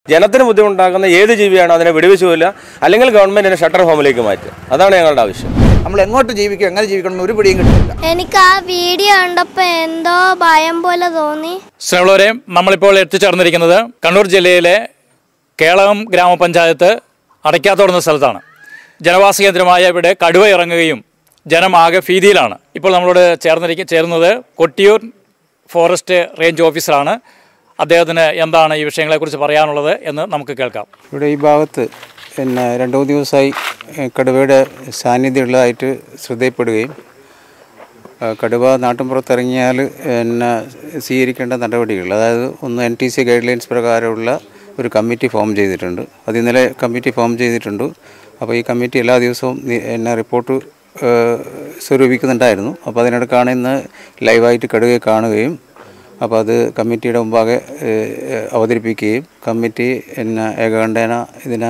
ജനത്തിന് ബുദ്ധിമുട്ടാക്കുന്ന ഏത് ജീവിയാണോ അതിനെ വെടിവെച്ച് കൊല്ലുക അല്ലെങ്കിൽ ഗവൺമെന്റിനെ ഷട്ടർ ഹോമിലേക്ക് മാറ്റുക അതാണ് ഞങ്ങളുടെ ആവശ്യം നമ്മൾ എങ്ങോട്ട് ജീവിക്കും എങ്ങനെ ജീവിക്കണം എന്ന് ഒരു പിടിയും കിട്ടില്ല എനിക്ക് ആ വീഡിയോ കണ്ടപ്പോൾ എന്തോ ഭയം പോലെ തോന്നി സ്നേഹമുള്ളവരെ നമ്മളിപ്പോൾ എത്തിച്ചേർന്നിരിക്കുന്നത് കണ്ണൂർ ജില്ലയിലെ കേളകം ഗ്രാമപഞ്ചായത്ത് അടയ്ക്കാത്തോട് എന്ന സ്ഥലത്താണ് ജനവാസ കേന്ദ്രമായ ഇവിടെ കടുവ ഇറങ്ങുകയും ജനമാകെ ഭീതിയിലാണ് ഇപ്പോൾ നമ്മളോട് ചേർന്നിരിക്ക ചേർന്നത് കൊട്ടിയൂർ ഫോറസ്റ്റ് റേഞ്ച് ഓഫീസറാണ് അദ്ദേഹത്തിന് എന്താണ് ഈ വിഷയങ്ങളെക്കുറിച്ച് പറയാനുള്ളത് എന്ന് നമുക്ക് കേൾക്കാം ഇവിടെ ഈ ഭാഗത്ത് പിന്നെ രണ്ട് മൂന്ന് ദിവസമായി ഏഹ്, കടുവയുടെ സാന്നിധ്യമുള്ളതായിട്ട് ശ്രദ്ധയിൽപ്പെടുകയും ആ, കടുവ നാട്ടിൻപുറത്തിറങ്ങിയാൽ പിന്നെ സ്വീകരിക്കേണ്ട നടപടികൾ അതായത് ഒന്ന് N T C guidelines പ്രകാരമുള്ള ഒരു കമ്മിറ്റി ഫോം ചെയ്തിട്ടുണ്ട് അത് ഇന്നലെ കമ്മിറ്റി ഫോം ചെയ്തിട്ടുണ്ട് അപ്പോൾ ഈ കമ്മിറ്റി എല്ലാ ദിവസവും നി- എന്നെ റിപ്പോർട്ട് ഏഹ്, സ്വരൂപിക്കുന്നുണ്ടായിരുന്നു അപ്പോൾ അതിനിടക്കാണ് ഇന്ന് ലൈവായിട്ട് കടുവയെ കാണുകയും അപ്പോൾ അത് കമ്മിറ്റിയുടെ മുമ്പാകെ ഏഹ്, അവതരിപ്പിക്കുകയും കമ്മിറ്റി എന്നെ ഏകകണ്ഠേന ഇതിനെ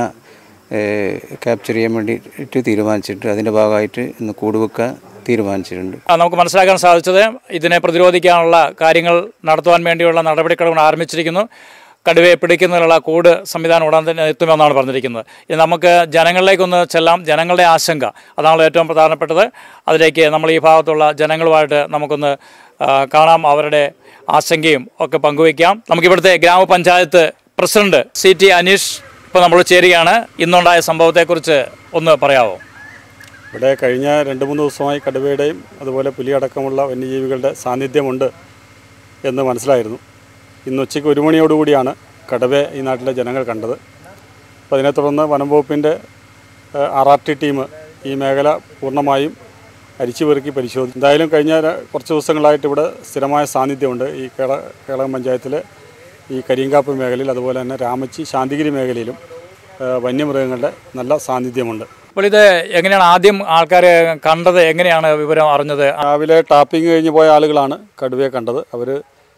ക്യാപ്ചർ ചെയ്യാൻ വേണ്ടിയിട്ട് തീരുമാനിച്ചിട്ട് അതിൻ്റെ ഭാഗമായിട്ട് ഇന്ന് കൂടുവെക്കാൻ തീരുമാനിച്ചിട്ടുണ്ട് ആ, നമുക്ക് മനസ്സിലാക്കാൻ സാധിച്ചത് ഇതിനെ പ്രതിരോധിക്കാനുള്ള കാര്യങ്ങൾ നടത്തുവാൻ വേണ്ടിയുള്ള നടപടിക്രമങ്ങൾ ആരംഭിച്ചിരിക്കുന്നു കടുവയെ പിടിക്കുന്നതിനുള്ള കൂട് സംവിധാനം ഉടൻ തന്നെ എത്തുമെന്നാണ് പറഞ്ഞിരിക്കുന്നത് ഇത് നമുക്ക് ജനങ്ങളിലേക്കൊന്ന് ചെല്ലാം ജനങ്ങളുടെ ആശങ്ക അതാണല്ലോ ഏറ്റവും പ്രധാനപ്പെട്ടത് അതിലേക്ക് നമ്മൾ ഈ ഭാഗത്തുള്ള ജനങ്ങളുമായിട്ട് നമുക്കൊന്ന് ആ, കാണാം അവരുടെ ആശങ്കയും ഒക്കെ പങ്കുവയ്ക്കാം നമുക്കിവിടുത്തെ ഗ്രാമപഞ്ചായത്ത് പ്രസിഡന്റ് സി ടി അനീഷ് ഇപ്പോൾ നമ്മൾ ചേരുകയാണ് ഇന്നുണ്ടായ സംഭവത്തെക്കുറിച്ച് ഒന്ന് പറയാമോ ഇവിടെ കഴിഞ്ഞ രണ്ട് മൂന്ന് ദിവസമായി കടുവയുടെയും അതുപോലെ പുലിയടക്കമുള്ള വന്യജീവികളുടെ സാന്നിധ്യമുണ്ട് എന്ന് മനസ്സിലായിരുന്നു ഇന്ന് ഉച്ചയ്ക്ക് ഒരു മണിയോടുകൂടിയാണ് കടുവയെ ഈ നാട്ടിലെ ജനങ്ങൾ കണ്ടത് അപ്പോൾ അതിനെ തുടർന്ന് വനം വകുപ്പിൻ്റെ ആർ ആർ ടി ടീം ഈ മേഖല പൂർണ്ണമായും അരിച്ചു പെറുക്കി പരിശോധിച്ചു എന്തായാലും കഴിഞ്ഞ ര- കുറച്ച് ദിവസങ്ങളായിട്ട് ഇവിടെ സ്ഥിരമായ സാന്നിധ്യമുണ്ട് ഈ കേള കേളകം പഞ്ചായത്തിലെ ഈ കരിയങ്കാപ്പ് മേഖലയിൽ അതുപോലെ തന്നെ രാമച്ചി ശാന്തിഗിരി മേഖലയിലും ആ, വന്യമൃഗങ്ങളുടെ നല്ല സാന്നിധ്യമുണ്ട് അപ്പോൾ ഇത് എങ്ങനെയാണ് ആദ്യം ആൾക്കാർ കണ്ടത് എങ്ങനെയാണ് വിവരം അറിഞ്ഞത് രാവിലെ ടാപ്പിംഗ് കഴിഞ്ഞ് പോയ ആളുകളാണ് കടുവയെ കണ്ടത് അവർ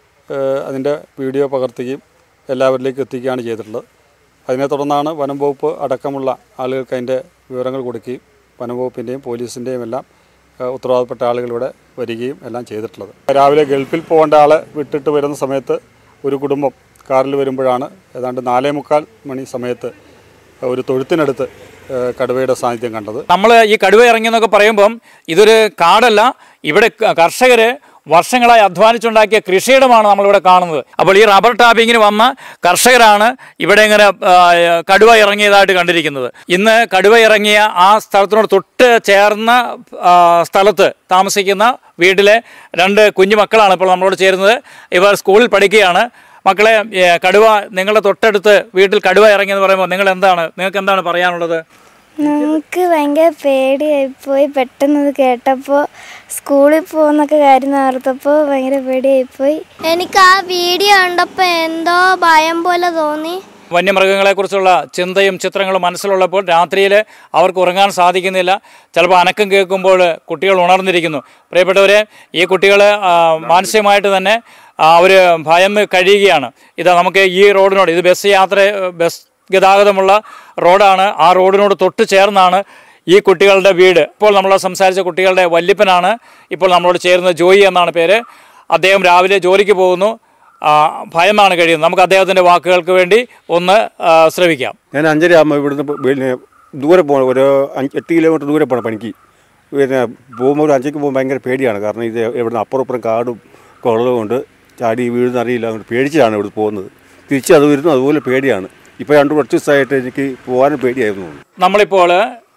അതിൻ്റെ വീഡിയോ പകർത്തുകയും എല്ലാവരിലേക്കും എത്തിക്കുകയാണ് ചെയ്തിട്ടുള്ളത് അതിനെ തുടർന്നാണ് വനം വകുപ്പ് അടക്കമുള്ള ആളുകൾക്ക് അതിൻ്റെ വിവരങ്ങൾ കൊടുക്കുകയും വനം വകുപ്പിൻ്റെയും പോലീസിൻ്റെയും എല്ലാം ഏഹ്, ഉത്തരവാദപ്പെട്ട ആളുകൾ ഇവിടെ വരികയും എല്ലാം ചെയ്തിട്ടുള്ളത് രാവിലെ ഗൾഫിൽ പോകേണ്ട ആളെ വിട്ടിട്ട് വരുന്ന സമയത്ത് ഒരു കുടുംബം കാറിൽ വരുമ്പോഴാണ് ഏതാണ്ട് നാലേ മുക്കാൽ മണി സമയത്ത് ഒരു തൊഴുത്തിനടുത്ത് ഏഹ്, കടുവയുടെ സാന്നിധ്യം കണ്ടത് നമ്മൾ ഈ കടുവ ഇറങ്ങിയെന്നൊക്കെ പറയുമ്പം ഇതൊരു കാടല്ല ഇവിടെ കർഷകർ വർഷങ്ങളായി അധ്വാനിച്ചുണ്ടാക്കിയ കൃഷിയിടമാണ് നമ്മളിവിടെ കാണുന്നത് അപ്പോൾ ഈ റബ്ബർ ടാപ്പിങ്ങിന് വന്ന കർഷകരാണ് ഇവിടെ ഇങ്ങനെ ആ, കടുവ ഇറങ്ങിയതായിട്ട് കണ്ടിരിക്കുന്നത് ഇന്ന് കടുവ ഇറങ്ങിയ ആ സ്ഥലത്തിനോട് തൊട്ട് ചേർന്ന ആ, സ്ഥലത്ത് താമസിക്കുന്ന വീട്ടിലെ രണ്ട് കുഞ്ഞു മക്കളാണ് ഇപ്പോൾ നമ്മളോട് ചേരുന്നത് ഇവർ സ്കൂളിൽ പഠിക്കുകയാണ് മക്കളെ ഏ, കടുവ നിങ്ങളുടെ തൊട്ടടുത്ത് വീട്ടിൽ കടുവ ഇറങ്ങിയെന്ന് പറയുമ്പോൾ നിങ്ങൾ എന്താണ് നിങ്ങൾക്ക് എന്താണ് പറയാനുള്ളത് നമുക്ക് ഭയങ്കര പേടിയായിപ്പോയി പെട്ടെന്ന് ഇത് കേട്ടപ്പോൾ സ്കൂളിൽ പോകുന്നൊക്കെ കാര്യം ഓർത്തപ്പോൾ ഭയങ്കര പേടിയായിപ്പോയി എനിക്ക് ആ വീഡിയോ കണ്ടപ്പോൾ എന്തോ ഭയം പോലെ തോന്നി വന്യമൃഗങ്ങളെക്കുറിച്ചുള്ള ചിന്തയും ചിത്രങ്ങളും മനസ്സിലുള്ളപ്പോൾ രാത്രിയിൽ അവർക്ക് ഉറങ്ങാൻ സാധിക്കുന്നില്ല ചിലപ്പോൾ അനക്കം കേൾക്കുമ്പോൾ കുട്ടികൾ ഉണർന്നിരിക്കുന്നു പ്രിയപ്പെട്ടവരെ ഈ കുട്ടികൾ മാനസികമായിട്ട് തന്നെ അവർ ഭയന്ന് കഴിയുകയാണ് ഇത് നമുക്ക് ഈ റോഡിനോട് ഇത് ബസ് യാത്ര ബസ് ഗതാഗതമുള്ള റോഡാണ് ആ റോഡിനോട് തൊട്ട് ചേർന്നാണ് ഈ കുട്ടികളുടെ വീട് ഇപ്പോൾ നമ്മൾ സംസാരിച്ച കുട്ടികളുടെ വല്യപ്പനാണ് ഇപ്പോൾ നമ്മളോട് ചേരുന്നത് ജോയി എന്നാണ് പേര് അദ്ദേഹം രാവിലെ ജോലിക്ക് പോകുന്നു ആ, ഭയമാണ് കഴിയുന്നത് നമുക്ക് അദ്ദേഹത്തിൻ്റെ വാക്കുകൾക്ക് വേണ്ടി ഒന്ന് ആ, ശ്രവിക്കാം ഞാൻ അഞ്ചര ആകുമ്പോൾ ഇവിടുന്ന് പോ- പിന്നെ ദൂരെ പോകണം ഒരു അഞ്ച് എട്ട് കിലോമീറ്റർ ദൂരെ പോകണം പണിക്ക് പിന്നെ പോകുമ്പോൾ ഒരു അഞ്ചയ്ക്ക് പോകുമ്പോൾ ഭയങ്കര പേടിയാണ് കാരണം ഇത് ഇവിടുന്ന് അപ്പുറം ഇപ്പുറം കാടും കുളവും കൊണ്ട് ചാടി വീഴുന്ന അറിയില്ല അതുകൊണ്ട് പേടിച്ചാണ് ഇവിടെ പോകുന്നത് തിരിച്ച് അത് വരുന്നു അതുപോലെ പേടിയാണ് ഇപ്പോൾ രണ്ട് കുറച്ച് ദിവസമായിട്ട് എനിക്ക് പോകാനും പേടിയായിരുന്നു നമ്മളിപ്പോൾ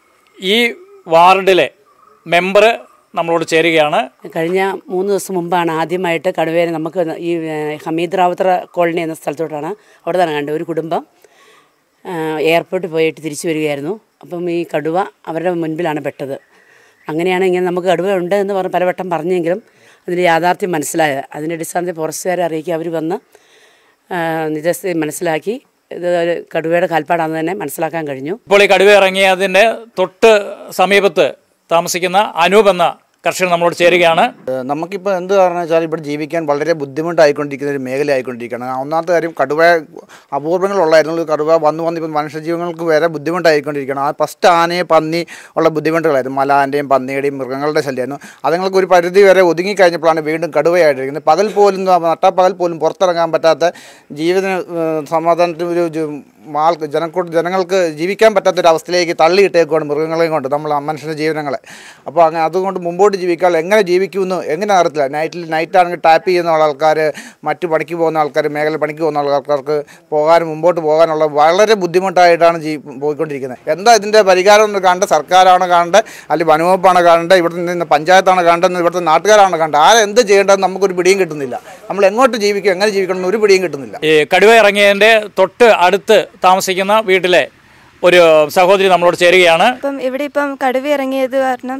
ഈ വാർഡിലെ മെമ്പർ നമ്മളോട് ചേരുകയാണ് കഴിഞ്ഞ മൂന്ന് ദിവസം മുമ്പാണ് ആദ്യമായിട്ട് കടുവേനെ നമുക്ക് ഈ ഏഹ്, ഹമീദ് റാവുത്തറ കോളനി എന്ന സ്ഥലത്തോട്ടാണ് അവിടെ തന്നെ കണ്ടത് ഒരു കുടുംബം ഏഹ്, എയർപോർട്ടിൽ പോയിട്ട് തിരിച്ചു വരികയായിരുന്നു അപ്പം ഈ കടുവ അവരുടെ മുൻപിലാണ് പെട്ടത് അങ്ങനെയാണ് ഇങ്ങനെ നമുക്ക് കടുവ ഉണ്ട് എന്ന് പറഞ്ഞ് പലവട്ടം പറഞ്ഞെങ്കിലും അതിൻ്റെ യാഥാർത്ഥ്യം മനസ്സിലായത് അതിൻ്റെ അടിസ്ഥാനത്തിൽ ഫോറസ്റ്റുകാരെ അറിയിക്കുക അവർ വന്ന് ഏഹ്, നിജസ്ഥിതി മനസ്സിലാക്കി ഇത് ഒരു കടുവയുടെ കാൽപ്പാടാണെന്ന് തന്നെ മനസ്സിലാക്കാൻ കഴിഞ്ഞു ഇപ്പോൾ ഈ കടുവ ഇറങ്ങിയതിൻ്റെ തൊട്ട് സമീപത്ത് താമസിക്കുന്ന അനൂപ് എന്ന കർഷകർ നമ്മളോട് ചേരുകയാണ് ഏഹ് നമുക്കിപ്പോൾ എന്ത് കാരണം വെച്ചാൽ ഇവിടെ ജീവിക്കാൻ വളരെ ബുദ്ധിമുട്ടായിക്കൊണ്ടിരിക്കുന്ന ഒരു മേഖല ആയിക്കൊണ്ടിരിക്കുകയാണ് ഒന്നാമത്തെ കാര്യം കടുവ അപൂർവങ്ങളുള്ളായിരുന്നു കടുവ വന്നു വന്ന് ഇപ്പം മനുഷ്യജീവങ്ങൾക്ക് വരെ ബുദ്ധിമുട്ടായിക്കൊണ്ടിരിക്കുകയാണ് ആ ഫസ്റ്റ് ആനയെ പന്നി ഉള്ള ബുദ്ധിമുട്ടുകളായിരുന്നു മലാൻ്റെയും പന്നിയുടെയും മൃഗങ്ങളുടെ ശല്യമായിരുന്നു അതുങ്ങൾക്ക് ഒരു പരിധി വരെ ഒതുങ്ങിക്കഴിഞ്ഞപ്പോഴാണ് വീണ്ടും കടുവയായിട്ടിരിക്കുന്നത് പകൽ പോലും നട്ടാപ്പകൽ പോലും പുറത്തിറങ്ങാൻ പറ്റാത്ത ജീവിത ഏഹ് സമാധാനത്തിന് ഒരു ജ- ആൾ ജനക്കൂട്ട് ജനങ്ങൾക്ക് ജീവിക്കാൻ പറ്റാത്തൊരവസ്ഥയിലേക്ക് തള്ളിയിട്ടേക്കുവാണ് മൃഗങ്ങളെയും കൊണ്ട് നമ്മൾ മനുഷ്യൻ്റെ ജീവനങ്ങളെ അപ്പോൾ അങ്ങനെ അതുകൊണ്ട് മുമ്പോട്ട് ജീവിക്കാൻ എങ്ങനെ ജീവിക്കുമെന്ന് എങ്ങനെ അറിയത്തില്ല നൈറ്റിൽ നൈറ്റ് ആണെങ്കിൽ ടാപ്പ് ചെയ്യുന്ന ആൾക്കാർ മറ്റു പണിക്ക് പോകുന്ന ആൾക്കാർ മേഖല പണിക്ക് പോകുന്ന ആൾക്കാർക്ക് പോകാനും മുമ്പോട്ട് പോകാനുള്ള വളരെ ബുദ്ധിമുട്ടായിട്ടാണ് ജീ പോയിക്കൊണ്ടിരിക്കുന്നത് എന്താ ഇതിൻ്റെ പരിഹാരം എന്ന് കണ്ട സർക്കാരാണ് കാണേണ്ടത് അല്ലെങ്കിൽ വനവകുപ്പാണ് കാണേണ്ടത് ഇവിടുത്തെ നിന്ന് പഞ്ചായത്താണ് കാണേണ്ടത് ഇവിടുത്തെ നാട്ടുകാരാണ് കാണേണ്ടത് ആരെ എന്ത് ചെയ്യേണ്ടതെന്ന് നമുക്കൊരു പിടിയും കിട്ടുന്നില്ല നമ്മൾ എങ്ങോട്ട് ജീവിക്കും എങ്ങനെ ജീവിക്കണം എന്ന് ഒരു പിടിയും കിട്ടുന്നില്ല ഈ കടുവ ഇറങ്ങിയതിൻ്റെ തൊട്ട് അടുത്ത് താമസിക്കുന്ന വീട്ടിലെ ഒരു സഹോദരി നമ്മളോട് ചേരുകയാണ് ഇപ്പം ഇവിടെ ഇപ്പം കടുവ ഇറങ്ങിയത് കാരണം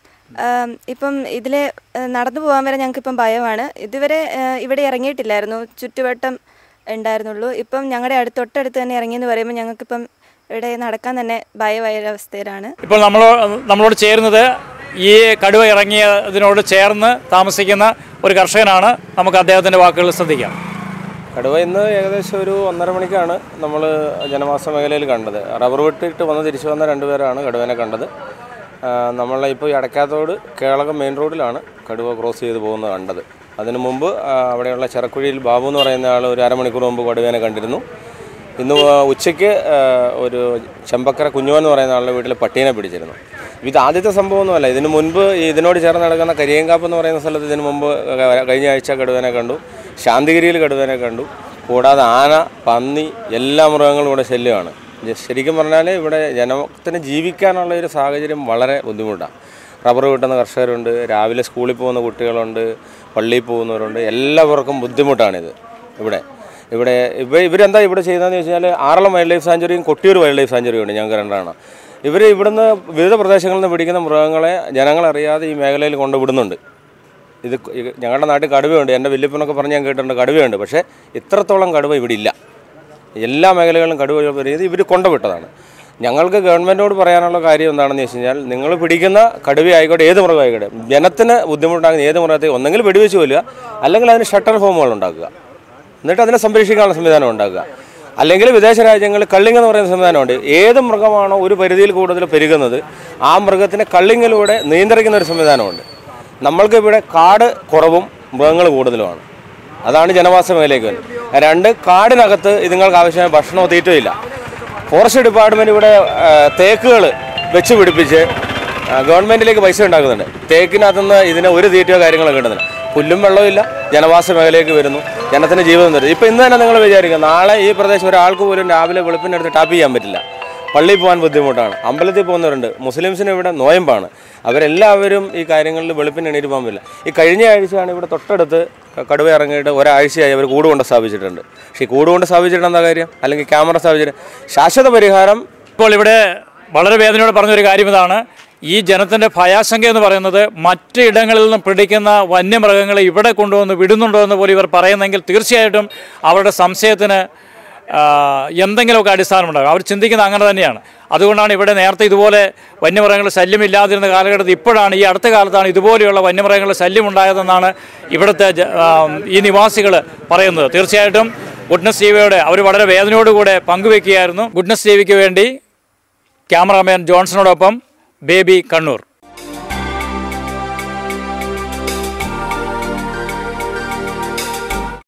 ആം, ഇപ്പം ഇതിലെ ആ, നടന്നു പോകാൻ വരെ ഞങ്ങൾക്ക് ഇപ്പം ഭയമാണ് ഇതുവരെ ആ, ഇവിടെ ഇറങ്ങിയിട്ടില്ലായിരുന്നു ചുറ്റുവട്ടം ഉണ്ടായിരുന്നുള്ളൂ ഇപ്പം ഞങ്ങളുടെ അടുത്ത് തൊട്ടടുത്ത് തന്നെ ഇറങ്ങിയെന്ന് പറയുമ്പോൾ ഞങ്ങൾക്കിപ്പം ഇവിടെ നടക്കാൻ തന്നെ ഭയമായ ഒരവസ്ഥയിലാണ് ഇപ്പോൾ നമ്മൾ നമ്മളോട് ചേരുന്നത് ഈ കടുവ ഇറങ്ങിയതിനോട് ചേർന്ന് താമസിക്കുന്ന ഒരു കർഷകനാണ് നമുക്ക് അദ്ദേഹത്തിൻ്റെ വാക്കുകൾ ശ്രദ്ധിക്കാം കടുവ ഇന്ന് ഏകദേശം ഒരു ഒന്നര മണിക്കാണ് നമ്മൾ ജനവാസ മേഖലയിൽ കണ്ടത് റബ്ബർ വെട്ടിട്ട് വന്ന് തിരിച്ചു വന്ന രണ്ടുപേരാണ് കടുവനെ കണ്ടത് നമ്മളെ ഇപ്പോൾ ഈ അടക്കാത്തോട് കേളകം മെയിൻ റോഡിലാണ് കടുവ ക്രോസ് ചെയ്ത് പോകുന്നത് കണ്ടത് അതിനു മുമ്പ് ആ, അവിടെയുള്ള ചെറക്കുഴിയിൽ ബാബു എന്ന് പറയുന്ന ആൾ ഒരു അരമണിക്കൂർ മുമ്പ് കടുവേനെ കണ്ടിരുന്നു ഇന്ന് ഉച്ചയ്ക്ക് ആ, ഒരു ചെമ്പക്കര കുഞ്ഞുവൻ എന്ന് പറയുന്ന ആളുടെ വീട്ടിൽ പട്ടീനെ പിടിച്ചിരുന്നു ഇത് ആദ്യത്തെ സംഭവമൊന്നുമല്ല ഇതിന് മുൻപ് ഈ ഇതിനോട് ചേർന്ന് നടക്കുന്ന കരിയങ്കാപ്പ് എന്ന് പറയുന്ന സ്ഥലത്ത് ഇതിന് മുമ്പ് ക- കഴിഞ്ഞ ആഴ്ച കടുവനെ കണ്ടു ശാന്തിഗിരിയിൽ കടുവനെ കണ്ടു കൂടാതെ ആന പന്നി എല്ലാ മൃഗങ്ങളും ഇവിടെ ശല്യമാണ് ജ- ശരിക്കും പറഞ്ഞാൽ ഇവിടെ ജനത്തിന് ജീവിക്കാനുള്ള ഒരു സാഹചര്യം വളരെ ബുദ്ധിമുട്ടാണ് റബ്ബർ വെട്ടുന്ന കർഷകരുണ്ട് രാവിലെ സ്കൂളിൽ പോകുന്ന കുട്ടികളുണ്ട് പള്ളിയിൽ പോകുന്നവരുണ്ട് എല്ലാവർക്കും ബുദ്ധിമുട്ടാണിത് ഇവിടെ ഇവിടെ ഇവ ഇവരെന്താ ഇവിടെ ചെയ്യുന്നതെന്ന് വെച്ച് കഴിഞ്ഞാൽ ആറളം വൈൽഡ് ലൈഫ് സാഞ്ചുറിയും കൊട്ടിയൂർ വൈൽഡ് ലൈഫ് സാഞ്ചുറിയും ഉണ്ട് ഞങ്ങൾക്ക് രണ്ടാണ് ഇവർ ഇവിടുന്ന് വിവിധ പ്രദേശങ്ങളിൽ നിന്ന് പിടിക്കുന്ന മൃഗങ്ങളെ ജനങ്ങളറിയാതെ ഈ മേഖലയിൽ കൊണ്ടുവിടുന്നുണ്ട് ഇത് ക- ഈ ഞങ്ങളുടെ നാട്ടിൽ കടുവയുണ്ട് എൻ്റെ വല്യപ്പനൊക്കെ പറഞ്ഞ് ഞാൻ കേട്ടിട്ടുണ്ട് കടുവയുണ്ട് പക്ഷേ ഇത്രത്തോളം കടുവ ഇവിടെ ഇല്ല എല്ലാ മേഖലകളിലും കടുവ വരുന്നത് ഇവർ കൊണ്ടുവിട്ടതാണ് ഞങ്ങൾക്ക് ഗവൺമെൻറ്റോട് പറയാനുള്ള കാര്യം എന്താണെന്ന് വെച്ച് കഴിഞ്ഞാൽ നിങ്ങൾ പിടിക്കുന്ന കടുവ ആയിക്കോട്ടെ ഏത് മൃഗം ആയിക്കോട്ടെ ജനത്തിന് ബുദ്ധിമുട്ടാകുന്ന ഏത് മൃഗത്തെ ഒന്നെങ്കിൽ വെടിവെച്ച് കൊല്ലുക അല്ലെങ്കിൽ അതിന് ഷട്ടർ ഹോമുകൾ ഉണ്ടാക്കുക എന്നിട്ട് അതിനെ സംരക്ഷിക്കാനുള്ള സംവിധാനം ഉണ്ടാക്കുക അല്ലെങ്കിൽ വിദേശ രാജ്യങ്ങളിൽ കള്ളിങ് എന്ന് പറയുന്ന സംവിധാനമുണ്ട് ഏത് മൃഗമാണോ ഒരു പരിധിയിൽ കൂടുതൽ പെരുകുന്നത് ആ മൃഗത്തിനെ കള്ളിങ്ങിലൂടെ നിയന്ത്രിക്കുന്ന ഒരു സംവിധാനമുണ്ട് നമ്മൾക്ക് ഇവിടെ കാട് കുറവും മൃഗങ്ങൾ കൂടുതലുമാണ് അതാണ് ജനവാസ മേഖലയ്ക്ക് വരുന്നത് രണ്ട് കാടിനകത്ത് ഇതുങ്ങൾക്ക് ആവശ്യമായ ഭക്ഷണമോ തീറ്റോ ഇല്ല ഫോറസ്റ്റ് ഡിപ്പാർട്ട്മെൻറ്റ് ഇവിടെ തേക്കുകൾ വെച്ച് പിടിപ്പിച്ച് ആ, ഗവൺമെൻറ്റിലേക്ക് പൈസ ഉണ്ടാക്കുന്നുണ്ട് തേക്കിനകത്തുനിന്ന് ഇതിന് ഒരു തീറ്റയോ കാര്യങ്ങളോ കിട്ടുന്നില്ല പുല്ലും വെള്ളവും ഇല്ല ജനവാസ മേഖലയിലേക്ക് വരുന്നു ജനത്തിന് ജീവിതം തരുന്നു ഇപ്പം ഇന്ന് തന്നെ നിങ്ങൾ വിചാരിക്കുക നാളെ ഈ പ്രദേശം ഒരാൾക്ക് പോലും രാവിലെ വെളുപ്പിൻ്റെ അടുത്ത് ടാപ്പ് ചെയ്യാൻ പറ്റില്ല പള്ളിയിൽ പോകാൻ ബുദ്ധിമുട്ടാണ് അമ്പലത്തിൽ പോകുന്നവരുണ്ട് മുസ്ലിംസിന് ഇവിടെ നോയമ്പാണ് അവരെല്ലാവരും ഈ കാര്യങ്ങളിൽ വെളുപ്പിന് എണീറ്റ് പോകാൻ പറ്റില്ല ഈ കഴിഞ്ഞ ആഴ്ചയാണ് ഇവിടെ തൊട്ടടുത്ത് ക- കടുവ ഇറങ്ങിയിട്ട് ഒരാഴ്ചയായി അവർ കൂട് കൊണ്ട് സ്ഥാപിച്ചിട്ടുണ്ട് പക്ഷേ ഈ കൂട് കൊണ്ട് സ്ഥാപിച്ചിട്ട് എന്താ കാര്യം അല്ലെങ്കിൽ ക്യാമറ സ്ഥാപിച്ചിട്ട് ശാശ്വത പരിഹാരം ഇപ്പോൾ ഇവിടെ വളരെ വേദനയോടെ പറഞ്ഞൊരു കാര്യം ഇതാണ് ഈ ജനത്തിൻ്റെ ഭയാശങ്ക എന്ന് പറയുന്നത് മറ്റ് ഇടങ്ങളിൽ നിന്ന് പിടിക്കുന്ന വന്യമൃഗങ്ങളെ ഇവിടെ കൊണ്ടുവന്ന് വിടുന്നുണ്ടോ എന്ന് പോലും ഇവർ പറയുന്നെങ്കിൽ തീർച്ചയായിട്ടും അവരുടെ സംശയത്തിന് ആ, എന്തെങ്കിലുമൊക്കെ അടിസ്ഥാനമുണ്ടാകും അവർ ചിന്തിക്കുന്നത് അങ്ങനെ തന്നെയാണ് അതുകൊണ്ടാണ് ഇവിടെ നേരത്തെ ഇതുപോലെ വന്യമൃഗങ്ങളുടെ ശല്യമില്ലാതിരുന്ന കാലഘട്ടത്തിൽ ഇപ്പോഴാണ് ഈ അടുത്ത കാലത്താണ് ഇതുപോലെയുള്ള വന്യമൃഗങ്ങളുടെ ശല്യം ഉണ്ടായതെന്നാണ് ഇവിടുത്തെ ജ- ആ, ഈ നിവാസികൾ പറയുന്നത് തീർച്ചയായിട്ടും ഗുഡ്നസ് ടിവിയോടെ അവർ വളരെ വേദനയോടുകൂടെ പങ്കുവെക്കുകയായിരുന്നു ഗുഡ്നസ് ടിവിക്ക് വേണ്ടി ക്യാമറാമാൻ ജോൺസണോടൊപ്പം ബേബി കണ്ണൂർ